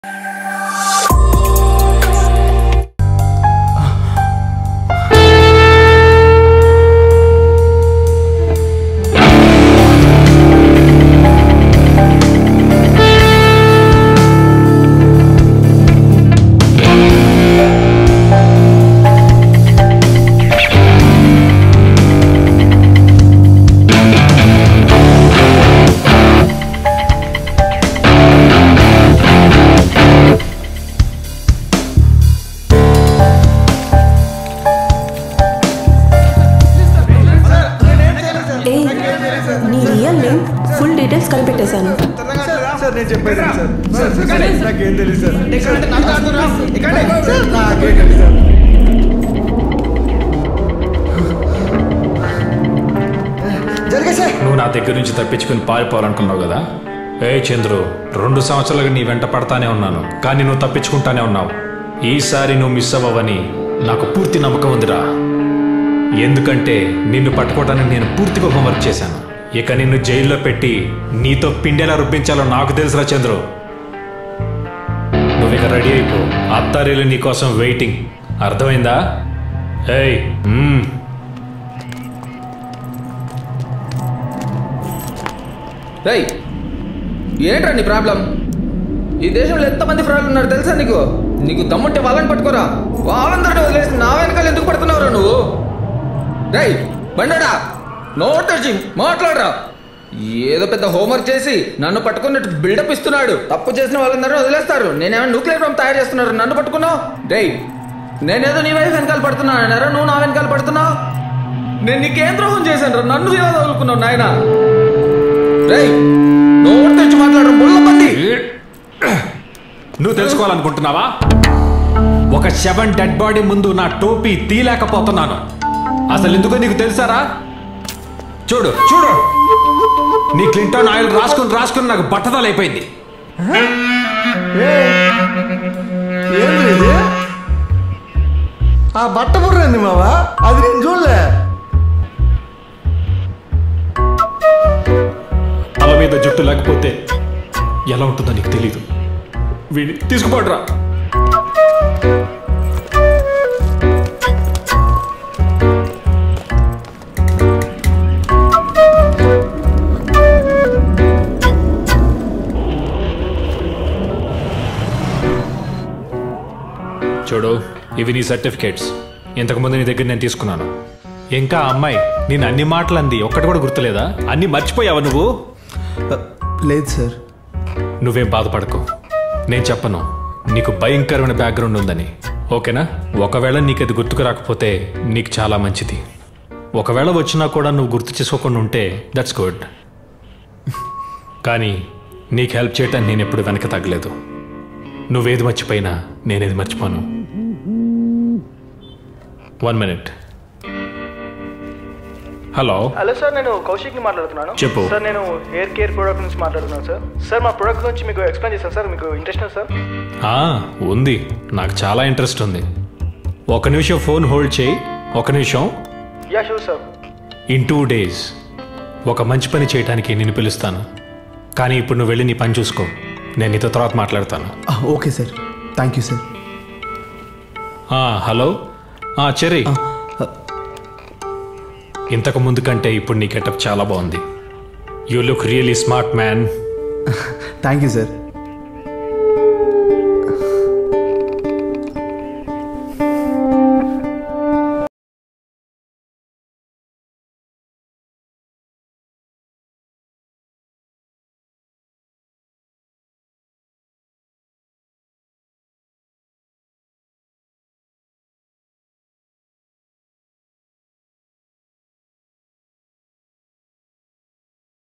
ఏ నీ real name full details కనిపెట్టేశాను sir నేను చెప్పేది సార్ సార్ సార్ నాకేం తెలియదు సార్ సార్ నాకేం తెలియదు సార్ జరిగే సార్ నువ్వు నా దగ్గర నుంచి తప్పించుకుని పారిపోవాలనుకున్నావు కదా ఏ చంద్రు రెండు సంవత్సరాలుగా నీ వెంట పడతానే ఉన్నాను కానీ నువ్వు తప్పించుకుంటానే ఉన్నావు ఈసారి నువ్వు మిస్ అవ్వవని నాకు పూర్తి నమ్మకం ఉందిరా ఎందుకంటే నిన్ను పట్టుకోవడానికి నేను పూర్తిగా హోంవర్క్ చేశాను ఇక నిన్ను జైల్లో పెట్టి నీతో పిండేలా రుబ్బించాలో నాకు తెలుసురా చంద్రు నువ్వు ఇక రెడీ అయిపో అత్తారీలు నీ కోసం వెయిటింగ్ అర్థమైందా ఏయ్ మ్మ్. రేయ్ ఏంట్రా నీ ప్రాబ్లం ఈ దేశంలో ఎంతమంది ఫ్రాడ్లు ఉన్నారు తెలుసా నీకు నీకు దమ్ముంటే వాళ్ళని పట్టుకోరా వాళ్ళందరినీ వదిలేసి నా వెనకాల ఎందుకు పడుతున్నావురా నువ్వు రేయ్ బండడా నోట్ టచింగ్ మాట్లాడరా ఏదో పెద్ద హోంవర్క్ చేసి నన్ను పట్టుకున్నట్టు బిల్డప్ ఇస్తున్నాడు తప్పు చేసిన వాళ్ళందరూ వదిలేస్తారు నేనేమైనా న్యూక్లియర్ బాంబ్ తయారు చేస్తున్నారు నన్ను పట్టుకున్నావు రేయ్ నేనేదో నీ వైపు వెనకాల పడుతున్నాను అన్నారా నువ్వు నా వెనకాల పడుతున్నావు నేను నీకేం ద్రోహం చేశాను రా నన్ను ఎలా వదులుకున్నావు నాయనా రేయ్ నోట్ తెచ్చి మాట్లాడరు ముళ్ళ పంది నువ్వు తెలుసుకోవాలనుకుంటున్నావా ఒక శవన్ డెడ్ బాడీ ముందు నా టోపీ తీయలేకపోతున్నాను అసలు ఎందుకో నీకు తెలుసారా చూడు చూడు నీ క్లింటన్ ఆయిల్ రాసుకుని రాసుకుని నాకు బట్టదలైపోయింది ఏంది ఇది ఆ బట్ట బుర్రంది మావా అది నేను చూడలే తల మీద జుట్టు లేకపోతే ఎలా ఉంటుందో నీకు తెలీదు వీడి తీసుకుపోడరా చూడు ఇవి నీ సర్టిఫికేట్స్ ఇంతకుముందు నీ దగ్గర నేను తీసుకున్నాను ఇంకా ఆ అమ్మాయి నేను అన్ని మాటలు అంది ఒక్కటి కూడా గుర్తులేదా అన్ని మర్చిపోయావా నువ్వు లేదు సార్ నువ్వేం బాధపడకు నేను చెప్పను నీకు భయంకరమైన బ్యాక్గ్రౌండ్ ఉందని ఓకేనా ఒకవేళ నీకు అది గుర్తుకు రాకపోతే నీకు చాలా మంచిది ఒకవేళ వచ్చినా కూడా నువ్వు గుర్తు చేసుకోకుండా ఉంటే దట్స్ గుడ్ కానీ నీకు హెల్ప్ చేయటానికి నేను ఎప్పుడు వెనక తగ్గలేదు నువ్వేది మర్చిపోయినా నేనేది మర్చిపోను one minute hello hello sir నేను కౌశిక్ని మాట్లాడుతున్నాను చెప్పు. సార్ నేను హెయిర్ కేర్ ప్రోడక్ట్ నుంచి మాట్లాడుతున్నాను సార్ సార్ మా ప్రోడక్ట్ గురించి మీకు ఎక్స్ప్లెయిన్ చేస్తాను సార్ మీకు ఇంట్రెస్ట్ సార్ ఆ, ఉంది నాకు చాలా ఇంట్రెస్ట్ ఉంది ఒక నిమిషం ఫోన్ హోల్డ్ చేయి ఒక నిమిషం yeah sure sir in two days ఒక మంచి పని చేయడానికి నేను పిలుస్తాను కానీ ఇప్పుడు నువ్వు వెళ్ళి నీ పని చూసుకో నేను నీతో తర్వాత మాట్లాడతాను okay sir thank you sir ఆ, హలో ఆ, చెర్రీ ఇంతకు ముందు కంటే ఇప్పుడు నీ గెటప్ చాలా బాగుంది you look really smart man thank you sir